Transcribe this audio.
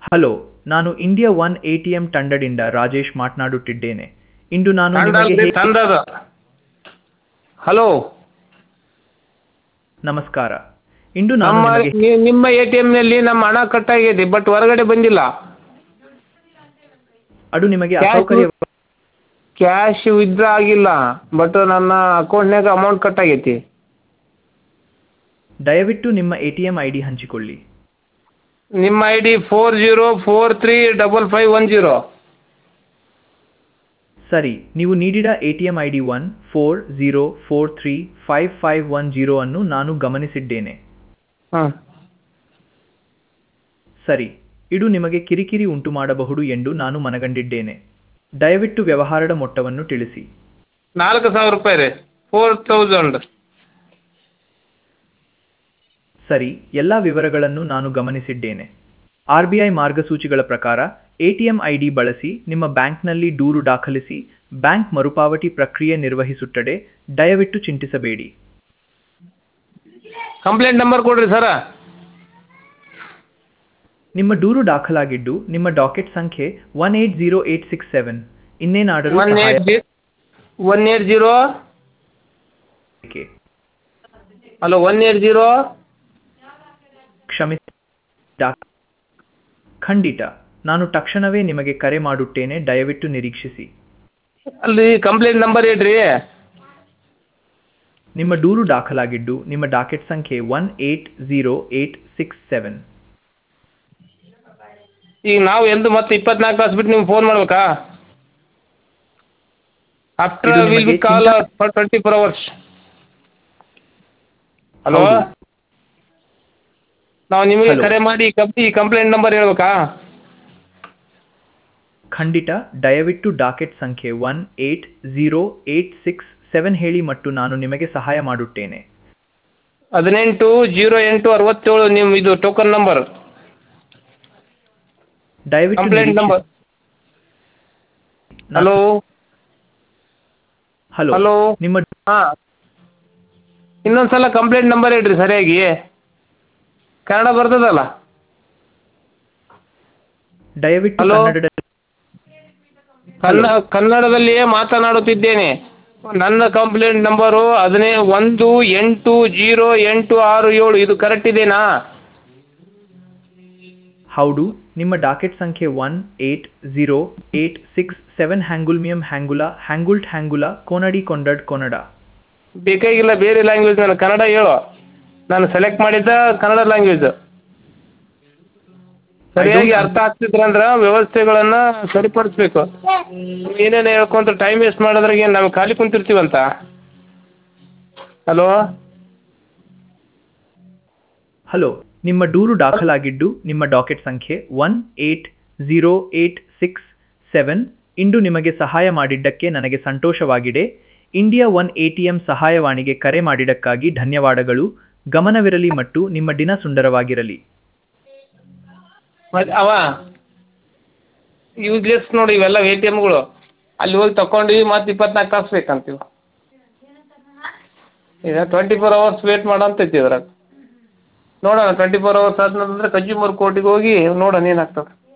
Hello ನಾನು India one A T M ತಂಡದಿಂದ ರಾಜೇಶ್ ಮಾತನಾಡುತ್ತಿದ್ದೇನೆ ಇಂದು ನಾನು ತಂಡ ನಿಮಗೆ ಅಲ್ರಿ ಹೇ- ತಂದದ ಹಲೋ ನಮಸ್ಕಾರ ಇಂದು ನಾನು ನಮ್ಮ ನಿಮಗೆ ನಿ- ನಿಮ್ಮ ಎ ಟಿ ಎಮ್ನಲ್ಲಿ ನಮ್ಮ ಹಣ ಕಟ್ಟಾಗಿದೆ ಬಟ್ ಹೊರಗಡೆ ಬಂದಿಲ್ಲ ಅದು ನಿಮಗೆ Cash- ಅಸೌಕರ್ಯ ಕ್ಯಾಶ್ ವಿತ್ಡ್ರಾ ಆಗಿಲ್ಲ ಬಟ್ ನನ್ನ ಅಕೌಂಟ್ನಾಗ ಅಮೌಂಟ್ ಕಟ್ಟಾಗೈತಿ ದಯವಿಟ್ಟು ನಿಮ್ಮ A T M I D ಹಂಚಿಕೊಳ್ಳಿ ನಿಮ್ಮ I D four zero four three double five one zero ಸರಿ ನೀವು ನೀಡಿದ A T M I D one four zero four three five five one zero ಅನ್ನು ನಾನು ಗಮನಿಸಿದ್ದೇನೆ ಹಾಂ ಸರಿ ಇದು ನಿಮಗೆ ಕಿರಿಕಿರಿ ಉಂಟು ಮಾಡಬಹುದು ಎಂದು ನಾನು ಮನಗಂಡಿದ್ದೇನೆ ದಯವಿಟ್ಟು ವ್ಯವಹಾರದ ಮೊತ್ತವನ್ನು ತಿಳಿಸಿ ನಾಲ್ಕು ಸಾವಿರ ರೂಪಾಯಿ ರೀ ಫೋರ್ ತೌಸಂಡ್ ಸರಿ ಎಲ್ಲ ವಿವರಗಳನ್ನು ನಾನು ಗಮನಿಸಿದ್ದೇನೆ ಆರ್ ಬಿ ಐ ಮಾರ್ಗಸೂಚಿಗಳ ಪ್ರಕಾರ ಎಟಿಎಂ ಐ ಡಿ ಬಳಸಿ ನಿಮ್ಮ ಬ್ಯಾಂಕ್ನಲ್ಲಿ ದೂರು ದಾಖಲಿಸಿ ಬ್ಯಾಂಕ್ ಮರುಪಾವತಿ ಪ್ರಕ್ರಿಯೆ ನಿರ್ವಹಿಸುತ್ತದೆ ದಯವಿಟ್ಟು ಚಿಂತಿಸಬೇಡಿ ಕಂಪ್ಲೇಂಟ್ ನಂಬರ್ ಕೊಡ್ರಿ ಸರ ನಿಮ್ಮ ದೂರು ದಾಖಲಾಗಿದ್ದು ನಿಮ್ಮ ಡಾಕೆಟ್ ಸಂಖ್ಯೆ one eight zero eight six seven ಇನ್ನೇನಾದರೂ ಒನ್ ಸಹಾಯ eight G one eight zero ಬೇಕೇ? ಹಲೋ ಒನ್ ಏಟ್ ಜೀರೋ ಕ್ಷಮಿಸಿ ಡಾ- ಖಂಡಿತ ನಾನು ತಕ್ಷಣವೇ ನಿಮಗೆ ಕರೆ ಮಾಡುತ್ತೇನೆ ದಯವಿಟ್ಟು ನಿರೀಕ್ಷಿಸಿ ಅಲ್ಲಿ ಕಂಪ್ಲೇಂಟ್ ನಂಬರ್ ಹೇಳ್ರಿ ನಿಮ್ಮ ದೂರು ದಾಖಲಾಗಿದ್ದು ನಿಮ್ಮ ಡಾಕೆಟ್ ಸಂಖ್ಯೆ one eight zero eight six seven ಈಗ ನಾವು ಎಂದು ಮತ್ತೆ ಇಪ್ಪತ್ನಾಲ್ಕು ತಾಸು ಬಿಟ್ಟು ನಿಮ್ಗೆ ಫೋನ್ ಮಾಡ್ಬೇಕಾ ಆಫ್ಟರ್ ಇದು ವಿಲ್ ಬಿ ನಿಮಗೆ ಕಾಲ್ ಚಿಂತಾ- for twenty four hours hello ಹೌದು. ನಾವು ನಿಮಗೆ Hello. ಕರೆ ಮಾಡಿ ಕಂಪ್ ಈ ಕಂಪ್ಲೇಂಟ್ ನಂಬರ್ ಹೇಳ್ಬೇಕಾ ಖಂಡಿತ ದಯವಿಟ್ಟು ಡಾಕೆಟ್ ಸಂಖ್ಯೆ one eight zero eight six seven ಹೇಳಿ ಮತ್ತು ನಾನು ನಿಮಗೆ ಸಹಾಯ ಮಾಡುತ್ತೇನೆ ಹದಿನೆಂಟು ಜೀರೋ ಎಂಟು ಅರವತ್ತೇಳು ನಿಮ್ಮ ಇದು ಟೋಕನ್ ನಂಬರ್ ದಯವಿಟ್ಟು ಕಂಪ್ಲೇಂಟ್ ನಿರೀಕ್ಷಿಸಿ. ನಂಬರ್ ನಾನು- ಹಲೋ ಹಲೋ ಹಲೋ ನಿಮ್ಮ ಹಾಂ ಇನ್ನೊಂದ್ಸಲ ಕಂಪ್ಲೇಂಟ್ ನಂಬರ್ ಹೇಳ್ರಿ ಸರಿಯಾಗಿ ಕನ್ನಡ ಬರ್ತದಲ್ಲ ದಯವಿಟ್ಟು ಹಲೋ? ಕನ್ನಡದ ಕನ್ನ ಕನ್ನಡದಲ್ಲಿಯೇ ಮಾತನಾಡುತ್ತಿದ್ದೇನೆ ನನ್ನ ಕಂಪ್ಲೇಂಟ್ ನಂಬರು ಹದಿನೈ ಒಂದು ಎಂಟು ಜೀರೋ ಎಂಟು ಆರು ಏಳು ಇದು ಕರೆಕ್ಟ್ ಇದೆನಾ ಹೌದು ನಿಮ್ಮ ಡಾಕೆಟ್ ಸಂಖ್ಯೆ one eight zero eight six seven ಹ್ಯಾಂಗುಲ್ಮಿಯಂ ಹ್ಯಾಂಗುಲ ಹ್ಯಾಂಗುಲ್ಟ್ ಹ್ಯಾಂಗುಲ ಕೋನಡಿ ಕೊಂಡಡ್ ಕೊನಡ ಬೇಕಾಗಿಲ್ಲ ಬೇರೆ ಲ್ಯಾಂಗ್ವೇಜ್ ನಾನು ಕನ್ನಡ ಹೇಳು ನಾನು ಸೆಲೆಕ್ಟ್ ಮಾಡಿದ್ದ ಕನ್ನಡ ಲ್ಯಾಂಗ್ವೇಜ್ ಸರಿಯಾಗಿ ಅರ್ಥ ಆಗ್ತಿದ್ರಂದ್ರೆ ವ್ಯವಸ್ಥೆಗಳನ್ನು ಸರಿಪಡಿಸ್ಬೇಕು ಏನೇನು ಹೇಳ್ಕೊಂತ ಟೈಮ್ ವೇಸ್ಟ್ ಮಾಡೋದ್ರಾಗ ಏನು ನಾವು ಖಾಲಿ ಕುಂತಿರ್ತೀವಂತ ಹಲೋ ಹಲೋ ನಿಮ್ಮ ದೂರು ದಾಖಲಾಗಿದ್ದು ನಿಮ್ಮ ಡಾಕೆಟ್ ಸಂಖ್ಯೆ one eight zero eight six seven ಇಂದು ನಿಮಗೆ ಸಹಾಯ ಮಾಡಿದ್ದಕ್ಕೆ ನನಗೆ ಸಂತೋಷವಾಗಿದೆ India one A T M ಸಹಾಯವಾಣಿಗೆ ಕರೆ ಮಾಡಿದ್ದಕ್ಕಾಗಿ ಧನ್ಯವಾದಗಳು ಗಮನವಿರಲಿ ಮತ್ತು ನಿಮ್ಮ ದಿನ ಸುಂದರವಾಗಿರಲಿ ಮತ್ತೆ ಅವ ಯೂಸ್ಲೆಸ್ ನೋಡಿ ಇವೆಲ್ಲ ಎ ಟಿ ಎಮ್ಗಳು ಅಲ್ಲಿ ಹೋಗಿ ತಗೊಂಡು ಮತ್ತೆ ಇಪ್ಪತ್ನಾಲ್ಕು ತಾಸು ಬೇಕಂತೀವಿ ಈಗ ಟ್ವೆಂಟಿ ಫೋರ್ ಅವರ್ಸ್ ವೇಟ್ ಮಾಡಂತೈತಿ ಇದ್ರಾಗ ನೋಡೋಣ ಟ್ವೆಂಟಿ ಫೋರ್ ಅವರ್ಸ್ ಆದ್ಮೇಲೆ ಕನ್ಸ್ಯೂಮರ್ ಕೋರ್ಟಿಗೆ ಹೋಗಿ ನೋಡೋಣ ಏನಾಗ್ತದೆ